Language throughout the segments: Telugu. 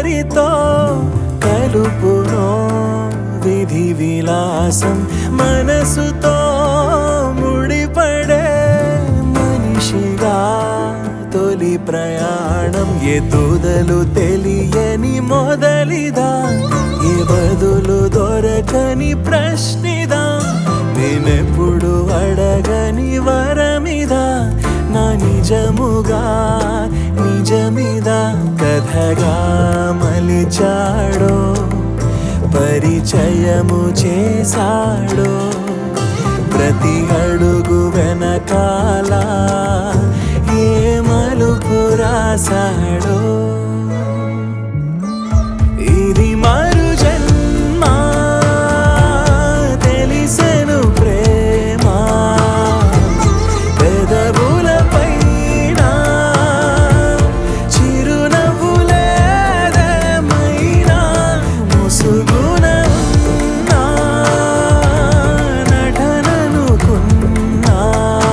ఎవరితో కలుపునో విధి విలాసం మనసుతో ముడిపడే మనిషిగా తొలి ప్రయాణం ఎదుదలు తెలియని మొదలిదా ఏ బదులు దొరకని ప్రశ్నిదా నేనెప్పుడు అడగని వరమిదా నా నిజముగా నిజమిదా కథగా మలిచాడో పరిచయము చేశాడో ప్రతి అడుగు వెనకాల ఏ మలుపు రాశాడో ఇది మరు జన్మ తెలిసెను ప్రేమ పెదవుల పైన చిరునవ్వులేదేమైనా ముసుగున ఉన్న నటననుకున్నా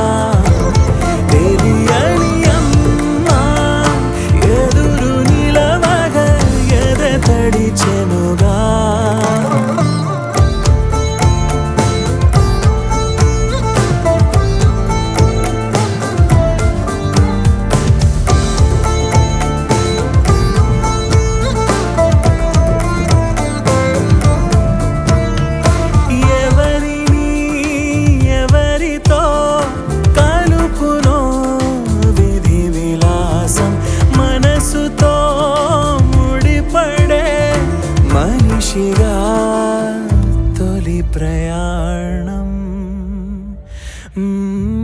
తెలియని అమ్మా ఎదురు నిలవగ ఎద తడిచెనుగా ఎవరిని ఎవరితో కలుపునో విధి విలాసం మనసుతో ముడిపడే మనిషిగా తొలి ప్రయాణం మ్మ్.